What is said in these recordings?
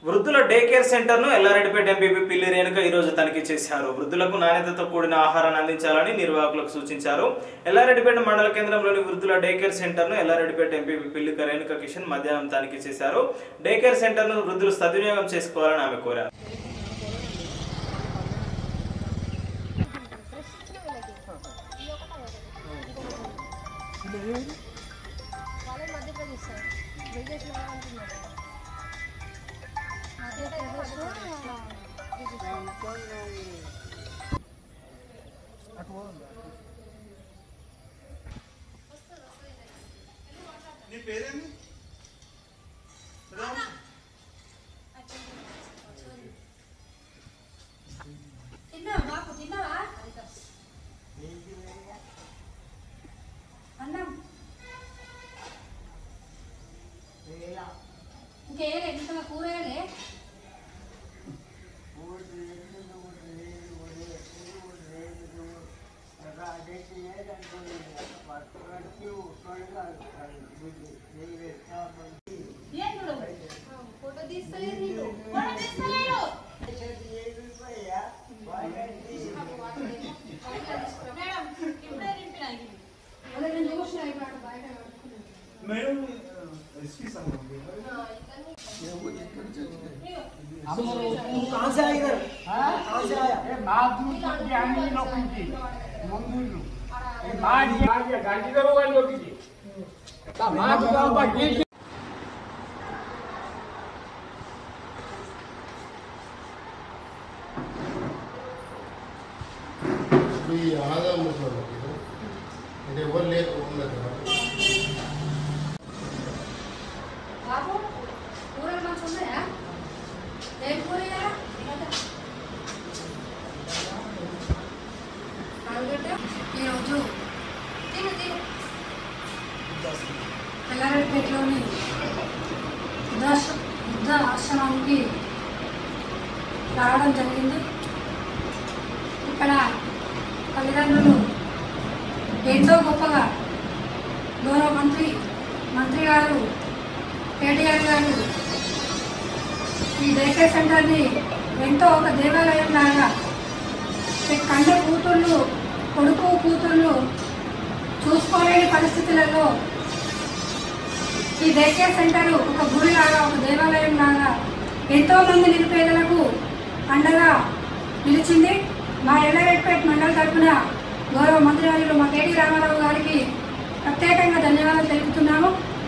వృద్ధుల day care centre ను Yellareddypet MPP పిల్లి రేణుక ఈ రోజు తనిఖీ చేశారు వృద్ధులకు నాణ్యతతో కూడిన ఆహారాన్ని అందించాలని నిర్వాహకులకు సూచించారు ఎల్లారెడ్డిపేట మండల కేంద్రంలోని వృద్ధుల డే కేర్ సెంటర్ ను ఎల్లారెడ్డిపేట ఎంపీపీ పిల్లి రేణుక కిషన్ మధ్యాహ్నం తనిఖీ చేశారు డే కేర్ సెంటర్ ను వృద్ధులు సద్వినియోగం చేసుకోవాలని ఆమె కోరారు వాళ్ళే మధ్యప్రదేశ్ సార్ విదేశ్ అంటున్నారు మధ్యప్రదేశ్ నీ పేరేంది తిన్నావా బాపు తిన్నావా అన్నం ఇంకేయలే ఇంత కూరలే ఏం చూడు ఫోటో తీస్తలేదు నీకు ఫోటో తీస్తలేరు మేడం ఇప్పుడే నింపినా ఇది. అదే నేను చూసిన ఇక్కడ బయట కట్టుకున్నాను. మేడం ఎస్పీ సంఘం ఇప్పుడు ఈ ఆదాయం చూడండి అంటే ఎవరు లేక ఉన్నది బాబు కూరలు మంచిగా ఉన్నాయా ఏం కూరయా ఆలుగడ్డ ఈరోజు తిను తిను ఎల్లారెడ్డిపేటలోని వృద్ధాశ్ర వృద్ధ ఆశ్రమానికి రావడం జరిగింది ఇక్కడ తల్లిదండ్రులు ఎంతో గొప్పగా గౌరవ మంత్రి మంత్రి గారు కేటీఆర్ గారు ఈ డేకే సెంటర్ని ఎంతో ఒక దేవాలయం లాగా ఈ కండ కూతుళ్ళు కొడుకు కూతుళ్ళు చూసుకోలేని పరిస్థితులలో ఈ డేకే సెంటర్ ఒక గుడిలాగా ఒక దేవాలయం లాగా ఎంతో మంది నిరుపేదలకు అండగా నిలిచింది మా ఎల్లారెడ్డిపేట మండల తరఫున గౌరవ మంత్రి గారు మా కేటీ రామారావు గారికి ప్రత్యేకంగా ధన్యవాదాలు తెలుపుతున్నాము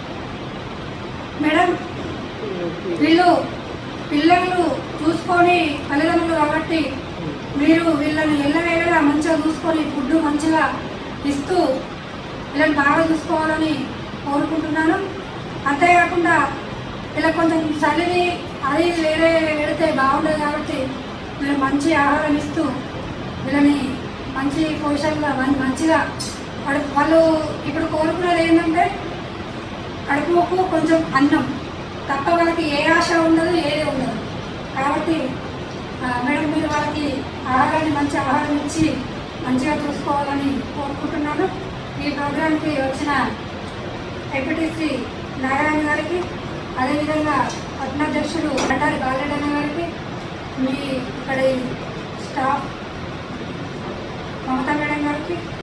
మేడం వీళ్ళు పిల్లలు చూసుకొని తల్లిదండ్రులు కాబట్టి మీరు వీళ్ళని ఎల్లవేళలా మంచిగా చూసుకొని ఫుడ్ మంచిగా ఇస్తూ వీళ్ళని బాగా చూసుకోవాలని కోరుకుంటున్నాను అంతేకాకుండా ఇలా కొంచెం చలిని అది వేరే పెడితే బాగుండదు కాబట్టి మీరు మంచి ఆహారం ఇస్తూ వీళ్ళని మంచి పోషకంగా మం- మంచిగా వాడు- వాళ్ళు ఇప్పుడు కోరుకున్నది ఏంటంటే కడుపుకు కొంచెం అన్నం తప్ప వాళ్ళకి ఏ ఆశ ఉండదు ఏది ఉండదు కాబట్టి ఆ, మేడం మీరు వాళ్ళకి ఆహారాన్ని మంచి ఆహారం ఇచ్చి మంచిగా చూసుకోవాలని కోరుకుంటున్నాను ఈ ప్రోగ్రాంకి వచ్చిన ఎంపీటీసీ నారాయణ గారికి అదేవిధంగా పట్టణాధ్యక్షుడు బండారి బాలరెడ్డి గారికి మీ ఇక్కడ ఈ స్టాఫ్ మమతా మేడం గారికి